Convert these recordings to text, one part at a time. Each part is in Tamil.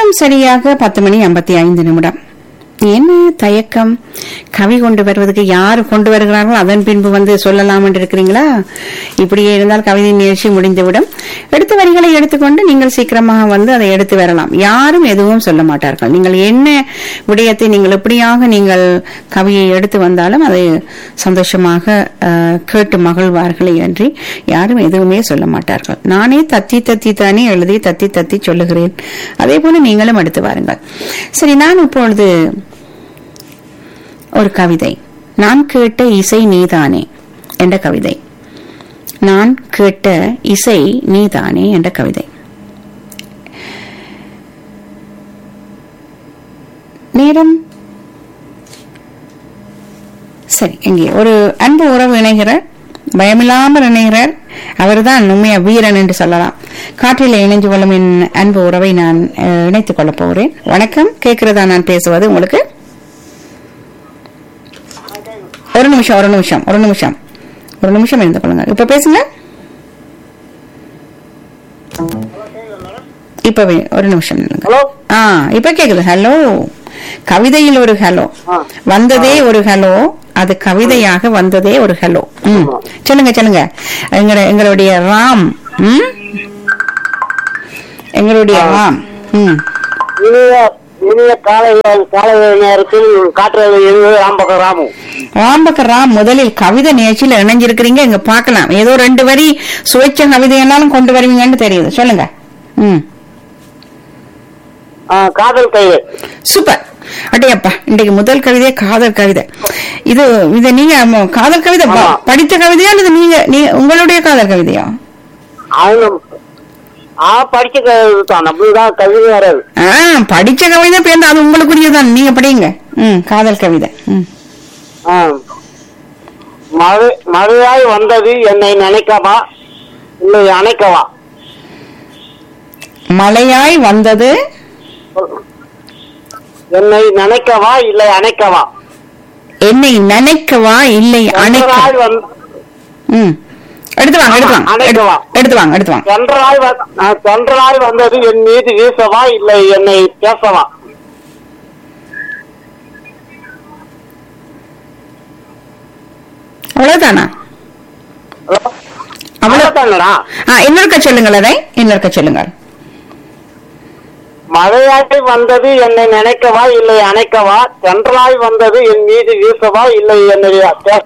நேரம் சரியாக பத்து மணி ஐம்பத்தி ஐந்து நிமிடம் என்ன தயக்கம் கவி கொண்டு வருவதற்கு யார் கொண்டு வருகிறார்களோ அதன் பின்பு வந்து சொல்லலாம் என்று இருக்கிறீங்களா இப்படியே இருந்தால் கவிதை நிகழ்ச்சி முடிந்துவிடும் எடுத்த வரிகளை எடுத்துக்கொண்டு நீங்கள் சீக்கிரமாக வந்து அதை எடுத்து வரலாம் யாரும் எதுவும் சொல்ல மாட்டார்கள் நீங்கள் என்ன விடயத்தை நீங்கள் எப்படியாக நீங்கள் கவியை எடுத்து வந்தாலும் அதை சந்தோஷமாக அஹ், கேட்டு மகிழ்வார்களே அன்றி யாரும் எதுவுமே சொல்ல மாட்டார்கள் நானே தத்தி தத்தி தானே எழுதி தத்தி தத்தி சொல்லுகிறேன் அதே போல நீங்களும் எடுத்து வாருங்கள் சரி நான் இப்பொழுது ஒரு கவிதை நான் கேட்ட இசை நீதானே என்ற கவிதை நான் கேட்ட இசை நீதானே என்ற கவிதை நேரம் சரி இங்கே ஒரு அன்பு உறவு இணைகிறார் பயமில்லாமல் இணைகிறார் அவர்தான் உண்மையா வீரன் என்று சொல்லலாம் காற்றில் இணைஞ்சு கொள்ளும் என் அன்பு உறவை நான் அஹ், இணைத்துக் கொள்ளப் போகிறேன் வணக்கம் கேட்கிறதா நான் பேசுவது உங்களுக்கு ஒரு நிமிஷம் ஒரு நிமிஷம் ஒரு நிமிஷம் ஒரு நிமிஷம் இருந்து கொள்ளுங்க இப்ப பேசுங்க இப்பவே ஒரு நிமிஷம் நில்லுங்க. ஹலோ ஆ இப்ப கேக்குது ஹலோ கவிதையில் ஒரு ஹலோ ஆ. வந்ததே ஒரு ஹலோ அது கவிதையாக வந்ததே ஒரு ஹலோ ம் சொல்லுங்க சொல்லுங்க எங்கள எங்களுடைய ராம் ம் எங்களுடைய ராம் ம் இனிய இனிய காலை காலை நேரத்தில் காற்று எழுது ராம்பகம் ராமு ராம்பக்க ராம் முதலில் கவிதை நிகழ்ச்சியில இணைஞ்சிருக்கிறீங்க இங்க பார்க்கலாம் ஏதோ ரெண்டு வரி சுவைச்ச கவிதை என்னாலும் கொண்டு வருவீங்கன்னு தெரியுது சொல்லுங்க ம் ஆ, காதல் கைது சூப்பர் அட்டையப்பா இன்றைக்கு முதல் கவிதை காதல் கவிதை இது இத நீங்க ம, காதல் கவிதை ப- ஆமா. படித்த கவிதையா அல்லது நீங்க நீ உங்களுடைய காதல் கவிதையா அவங்க ஆ படிச்ச கவிதை தான் நம்மளுதான் கவிதை வராது ஆ படிச்ச கவிதை பேருந்து அது உங்களுக்குரியதான் நீங்க படிங்க ம் காதல் கவிதை ம் ஆ. மழை மழையாய் வந்தது என்னை நினைக்கவா இல்லை அணைக்கவா மழையாய் வந்தது என்னை நினைக்கவா இல்லை அணைக்கவா என்னை நினைக்கவா இல்லை அணைக்க சென்றராய் வந்து ம் எடுத்து வாங்க எடுத்து வாங்க அணைக்கவா. எடுத்து- எடுத்து வாங்க எடுத்து வாங்க சென்றராய் வ- ஆ, சென்றராய் வந்தது என் மீது வீசவா இல்லை என்னை பேசவா அவ்வளவுதானா ஹலோ? அவ்வளவு அவ்வளவுதானடா ஆ இன்னொருக்க சொல்லுங்கள் அதை இன்னொருக்க சொல்லுங்கள் மழையாய் வந்தது என்னை நினைக்கவா இல்லை அணைக்கவா சென்றலாய் வந்தது என் மீது வீசவா இல்லை என்னை பே-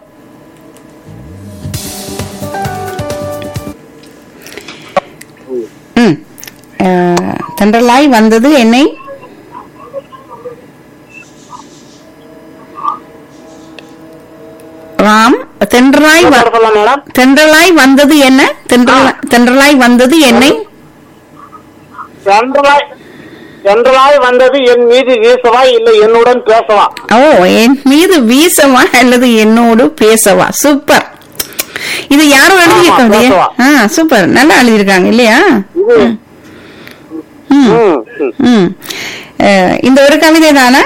ம் ஆ, தென்றலாய் வந்தது என்னை ராம் தென்றலாய் வ- சொல்லலாம் மேடம் தென்றலாய் வந்தது என்ன தென்றலா- தென்றலாய் வந்தது என்னை சென்றலாய் சென்றலாய் வந்தது என் மீது வீசவா இல்லை என்னுடன் பேசவா ஓ என் மீது வீசவா அல்லது என்னோடு பேசவா சூப்பர் இது யாரும் எழுதியிருக்காங்க பேசவா. ஆ சூப்பர் நல்லா எழுதியிருக்காங்க இல்லையா இது ம் ம், ம். ம் அஹ், இந்த ஒரு கவிதை தானே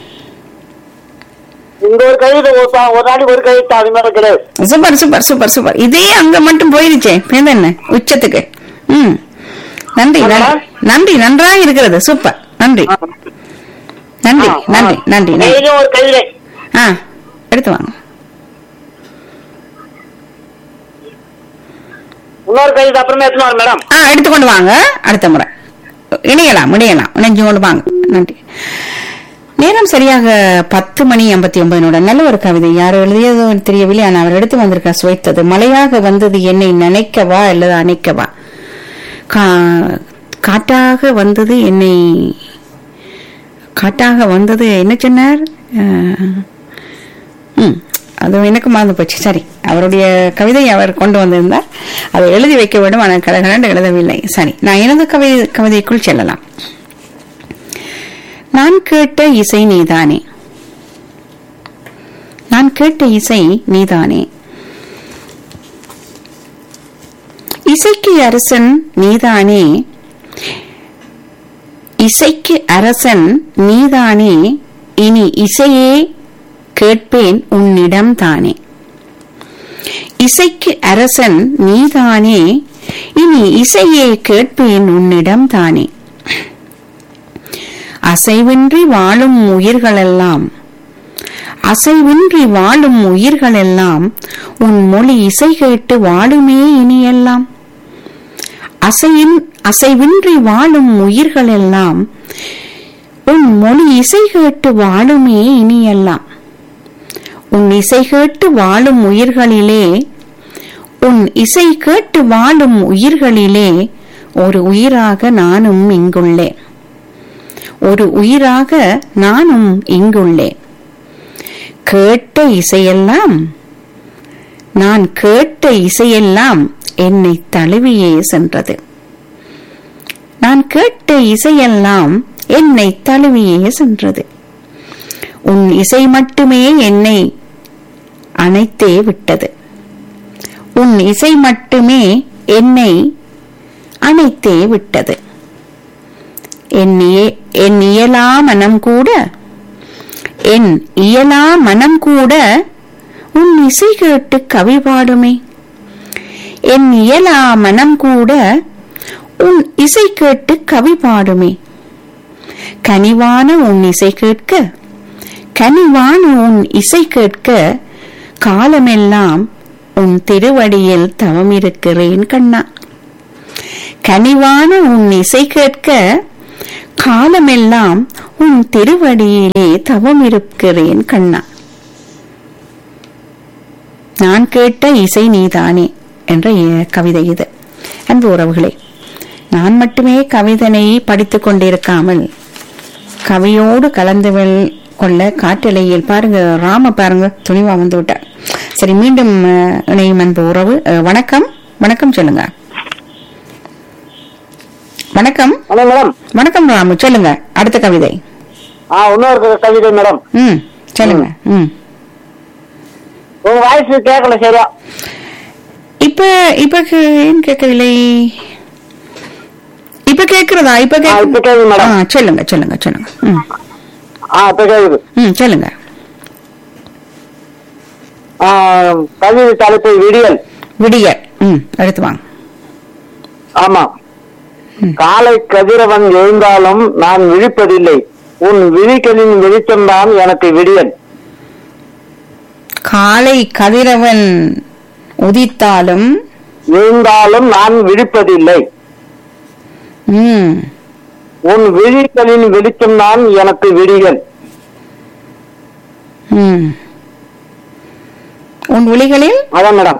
இந்த ஒரு கவிதை ஒரு பா- ஒரு நாளைக்கு ஒரு கவிதை அது மாதிரி கிடையாது சூப்பர் சூப்பர் சூப்பர் சூப்பர் இதே அங்க மட்டும் போயிருச்சே பேர் என்ன உச்சத்துக்கு ம் நன்றி நன்றி நன்றி நன்றாக இருக்கிறது சூப்பர் நன்றி நன்றி ஆ, ஆ. நன்றி நன்றி நன்றி டெய்லியும் ஒரு கவிதை ஆ எடுத்து வாங்க இன்னொரு கவிதை அப்புறமே எடுத்துன்னு வரேன் மேடம் ஆ எடுத்துக்கொண்டு வாங்க அடுத்த முறை இணையலாம் இணையலாம் இணைஞ்சு கொண்டு வாங்க நன்றி நேரம் சரியாக பத்து மணி எண்பத்தி ஒன்பது நல்ல ஒரு கவிதை யார் எழுதியதோ தெரியவில்லை ஆனால் அவர் எடுத்து வந்திருக்க சுவைத்தது மழையாக வந்தது என்னை நினைக்கவா அல்லது அணைக்கவா கா- காட்டாக வந்தது என்னை காட்டாக வந்தது என்ன சொன்னார் அஹ், ம் அது எனக்கு மறந்து போச்சு சரி அவருடைய கவிதை அவர் கொண்டு வந்திருந்தார் அதை எழுதி வைக்க வேண்டும் ஆனால் கடகரண்டு எழுதவில்லை சரி நான் எனது கவிதை கவிதைக்குள் செல்லலாம் நான் கேட்ட இசை நீதானே நான் கேட்ட இசை நீதானே இசைக்கு அரசன் நீதானே இசைக்கு அரசன் நீதானே இனி இசையே கேட்பேன் உன்னிடம் தானே இசைக்கு அரசன் நீதானே இனி இசையே கேட்பேன் உன்னிடம் தானே அசைவின்றி வாழும் உயிர்களெல்லாம் அசைவின்றி வாழும் உயிர்களெல்லாம் உன் மொழி இசை கேட்டு வாழுமே இனியெல்லாம் அசையின் அசைவின்றி வாழும் உயிர்களெல்லாம் உன் மொழி இசை கேட்டு வாழுமே இனியெல்லாம் உன் இசை கேட்டு வாழும் உயிர்களிலே உன் இசை கேட்டு வாழும் உயிர்களிலே ஒரு உயிராக நானும் இங்குள்ளேன் ஒரு உயிராக நானும் இங்குள்ளேன் கேட்ட இசையெல்லாம் நான் கேட்ட இசையெல்லாம் என்னை தழுவியே சென்றது நான் கேட்ட இசையெல்லாம் என்னை தழுவியே சென்றது உன் இசை மட்டுமே என்னை அணைத்தே விட்டது உன் இசை மட்டுமே என்னை அணைத்தே விட்டது என் இய- என் இயலா மனம் கூட என் இயலா மனம் கூட உன் இசை கேட்டு கவி பாடுமே என் இயலா மனம் கூட உன் இசை கேட்டு கவி பாடுமே கனிவான உன் இசை கேட்க கனிவான உன் இசை கேட்க காலமெல்லாம் உன் திருவடியில் தவமிருக்கிறேன் கண்ணா கனிவான உன் இசை கேட்க காலமெல்லாம் உன் திருவடியிலே தவமிருக்கிறேன் கண்ணா நான் கேட்ட இசை நீதானே என்ற இ- கவிதை இது அன்பு உறவுகளே நான் மட்டுமே கவிதனை படித்துக் கொண்டிருக்காமல் கவியோடு கலந்து வெல்- கொள்ள காற்றலையில் பாருங்க ராம பாருங்க துணிவா வந்து விட்டார் சரி மீண்டும் அஹ், இணையும் அன்பு உறவு அஹ், வணக்கம் வணக்கம் சொல்லுங்க வணக்கம் ஹலோ மேடம் வணக்கம் ராமு சொல்லுங்க அடுத்த கவிதை ஆ இன்னொரு கவிதை மேடம் ம் சொல்லுங்க ம் உங்க வாய்ஸ் கேட்கல சரியா இப்ப இப்ப கே- ஏன் கேட்கவில்லை இப்ப கேக்குறதா இப்ப ஆ, இப்ப கேக்குது ஆ, மேடம் சொல்லுங்க சொல்லுங்க சொல்லுங்க ம் ஆ இப்ப கேக்குது ம் சொல்லுங்க ஆ, கவிதை தலைப்பு விடியல் விடிய ம் எடுத்து வாங்க ஆமா காலை கதிரவன் எழுந்தாலும் நான் விழிப்பதில்லை உன் விழிகளின் வெளிச்சம்தான் எனக்கு விடியல் காலை கதிரவன் உதித்தாலும் எழுந்தாலும் நான் விழிப்பதில்லை ம் உன் விழிகளின் வெளிச்சம்தான் எனக்கு விடியல் ம் உன் விழிகளில் அதான் மேடம்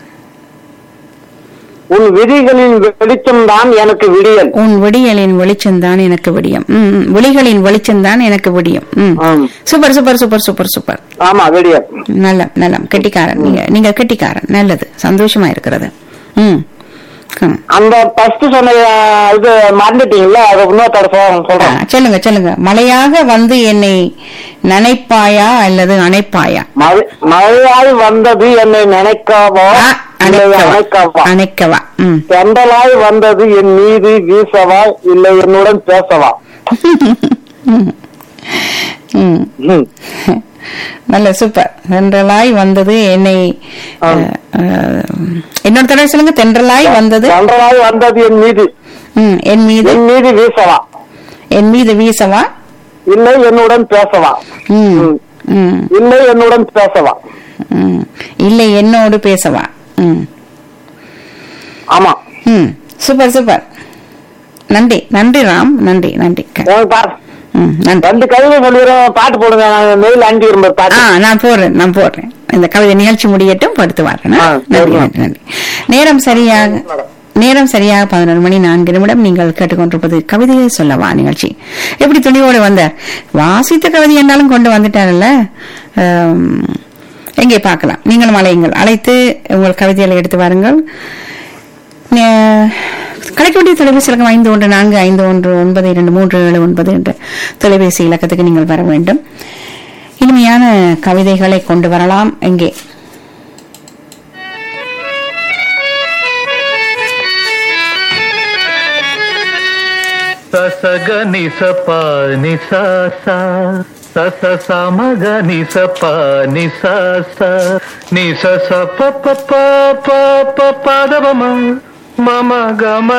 உன் விழிகளின் வெளிச்சம்தான் எனக்கு விடியல் உன் விடியலின் வெளிச்சம்தான் எனக்கு விடியம் ம் ம். விழிகளின் வெளிச்சம்தான் எனக்கு விடியம் ம் ஆம். Super super super super super ஆமா விடியல் நல்ல நல்ல கெட்டிக்காரன் நீங்க நீங்க கெட்டிக்காரன் நல்லது சந்தோஷமா இருக்கிறது ம் ம். அந்த ஃபர்ஸ்ட் சொன்ன அஹ், இது மறந்துட்டீங்களா அதை இன்னொரு தடவை ஆ, சொல்றேன் சொல்லுங்க சொல்லுங்க மழையாக வந்து என்னை நனைப்பாயா அல்லது அணைப்பாயா மழை மழையாய் வந்தது என்னை நினைக்காவோ ஆ, இல்லை அணைக்கவா அணைக்காவா அணைக்கவா ம் தென்றலாய் வந்தது என் மீது வீசவா இல்லை என்னுடன் பேசவா ம். ம் ம். நல்ல சூப்பர் தென்றலாய் வந்தது என்னை ஆம். அஹ், இன்னொரு தடவை சொல்லுங்க தென்றலாய் வந்தது தென்றலாய் வந்தது என் மீது ம், என் மீது என் மீது வீசவா என் மீது வீசவா இல்லை என்னுடன் பேசவா ம், ம். ம், இல்லை என்னுடன் பேசவா ம். இல்லை என்னோடு பேசவா ம், ஆமா ம். சூப்பர் சூப்பர் நன்றி நன்றி ராம் நன்றி நன்றி க- உனக்கு பாரு ம், நன்றி ரெண்டு கவிதை சொல்லிடுறேன் பாட்டு போடுங்க நான் மெயில் அனுப்பி விரும்ப ஆ பாட்டு நான் போடுறேன் நான் போடுறேன் இந்த கவிதை நிகழ்ச்சி முடியட்டும் படுத்து வரேன் ஆ, நன்றி சரிம்மா. நன்றி நன்றி நேரம் சரியாக நேரம் சரியாக பதினொரு மணி நான்கு நிமிடம் நீங்கள் கேட்டுக்கொண்டிருப்பது கவிதையை சொல்லவா நிகழ்ச்சி எப்படி துணிவோடு வந்தார் வாசித்த கவிதை என்றாலும் கொண்டு வந்துட்டார்ல ஆம், எங்கே பார்க்கலாம் நீங்களும் அழையுங்கள் அழைத்து உங்கள் கவிதைகளை எடுத்து வாருங்கள் நே- கிடைக்க வேண்டிய தொலைபேசி இலக்கம் ஐந்து ஒன்று நான்கு ஐந்து ஒன்று ஒன்பது இரண்டு மூன்று ஏழு ஒன்பது என்ற தொலைபேசி இலக்கத்துக்கு நீங்கள் வர வேண்டும் இனிமையான கவிதைகளை கொண்டு வரலாம் எங்கே ససగ నిస ప నిస స సస సమగ నిస ప నిస స నిస స ప ప ప ప ప పదవ మ మమ గమ